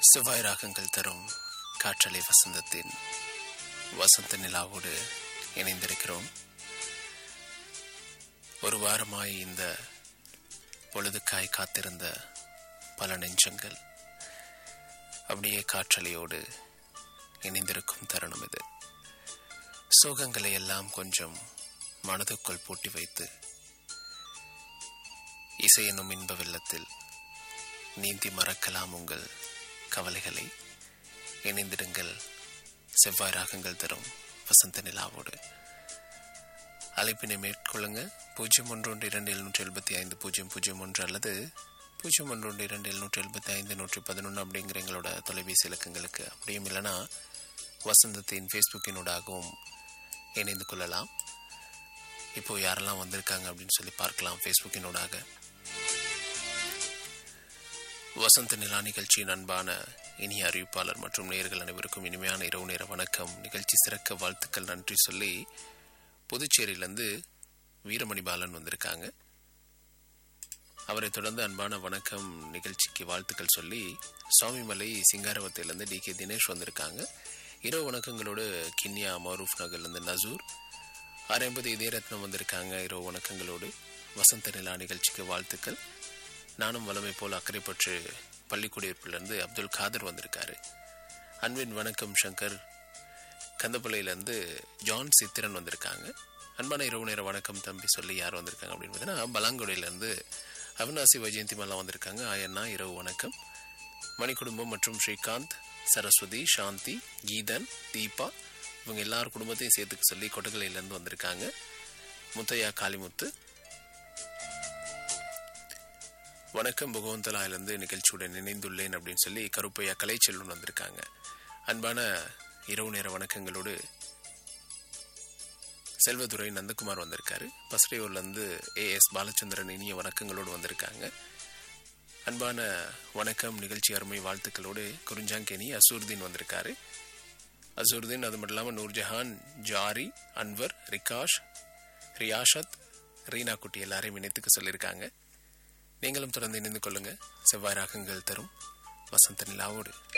செவ்வாய் ராகங்கள் தரும் காற்றலை வசந்தத்தின் வசந்த நிலாவோடு இணைந்திருக்கிறோம் ஒரு வாரமாய் இந்த பொழுதுக்காய் காத்திருந்த பல நெஞ்சங்கள் அப்படியே காற்றலையோடு இணைந்திருக்கும் தருணம் இது சோகங்களை எல்லாம் கொஞ்சம் மனதுக்குள் பூட்டி வைத்து இசை என்னும் இன்ப வெள்ளத்தில் நீந்தி மறக்கலாம் உங்கள் கவலைகளை இணைந்திடுங்கள் செவ்வாய் ராகங்கள் தரும் வசந்த நிலாவோடு அழைப்பினை மேற்கொள்ளுங்க பூஜ்ஜியம் ஒன்று ஒன்று இரண்டு எழுநூற்றி எழுபத்தி ஐந்து பூஜ்ஜியம் பூஜ்ஜியம் ஒன்று அல்லது பூஜ்ஜியம் ஒன்று ஒன்று இரண்டு எழுநூற்றி எழுபத்தி ஐந்து நூற்றி பதினொன்று அப்படிங்கிற எங்களோட தொலைபேசி இலக்கங்களுக்கு அப்படியும் இல்லைன்னா வசந்தத்தின் ஃபேஸ்புக்கினூடாகவும் இணைந்து கொள்ளலாம் இப்போ யாரெல்லாம் வந்திருக்காங்க அப்படின்னு சொல்லி பார்க்கலாம் ஃபேஸ்புக்கினூடாக வசந்த நிலா நிகழ்ச்சியின் அன்பான இனிய அறிவிப்பாளர் மற்றும் நேர்கள் அனைவருக்கும் இனிமையான இரவு நேர வணக்கம் நிகழ்ச்சி சிறக்க வாழ்த்துக்கள் நன்றி சொல்லி புதுச்சேரியிலேருந்து வீரமணி பாலன் வந்திருக்காங்க அவரை தொடர்ந்து அன்பான வணக்கம் நிகழ்ச்சிக்கு வாழ்த்துக்கள் சொல்லி சுவாமிமலை சிங்காரவத்திலிருந்து டி கே தினேஷ் வந்திருக்காங்க இரவு வணக்கங்களோடு கின்யா மரூஃப் நகர்லேருந்து நசூர் ஆரம்பது இதயரத்னம் வந்திருக்காங்க இரவு வணக்கங்களோடு வசந்த நிலா நிகழ்ச்சிக்கு வாழ்த்துக்கள் நானும் வளமை போல் அக்கறைப்பற்று பள்ளிக்குடியிருப்பிலிருந்து அப்துல் காதர் வந்திருக்காரு அன்பின் வணக்கம் சங்கர் கந்தப்பள்ளியிலேருந்து ஜான் சித்திரன் வந்திருக்காங்க அன்பான இரவு நேர வணக்கம் தம்பி சொல்லி யார் வந்திருக்காங்க அப்படின்னு பார்த்தீங்கன்னா பலாங்குடியிலேருந்து அவினாசி வைஜெயந்திமெல்லாம் வந்திருக்காங்க ஆயண்ணா இரவு வணக்கம் மணி குடும்பம் மற்றும் ஸ்ரீகாந்த் சரஸ்வதி சாந்தி கீதன் தீபா இவங்க எல்லார் குடும்பத்தையும் சேர்த்துக்க சொல்லி கொட்டகலையிலேருந்து வந்திருக்காங்க முத்தையா காளிமுத்து வணக்கம் பகவந்தலாயிலிருந்து நிகழ்ச்சியுடன் இணைந்துள்ளேன் அப்படின்னு சொல்லி கருப்பையா கலைச்செல்வன் வந்திருக்காங்க அன்பான இரவு நேர வணக்கங்களோடு செல்வதுரை நந்தகுமார் வந்திருக்காரு பஸ்ரையூர்லேருந்து ஏ எஸ் பாலச்சந்திரன் இனிய வணக்கங்களோடு வந்திருக்காங்க அன்பான வணக்கம் நிகழ்ச்சி அருமை வாழ்த்துக்களோடு குறிஞ்சாங்கேனி அசூர்தீன் வந்திருக்காரு அசூர்தீன் அது மட்டும் இல்லாமல் நூர்ஜஹான் ஜாரி அன்வர் ரிகாஷ் ரியாஷத் ரீனா குட்டி எல்லாரையும் இணைத்துக்க சொல்லியிருக்காங்க நீங்களும் தொடர்ந்து இணைந்து கொள்ளுங்க செவ்வாய் ராகங்கள் தரும் வசந்த நிலாவோடு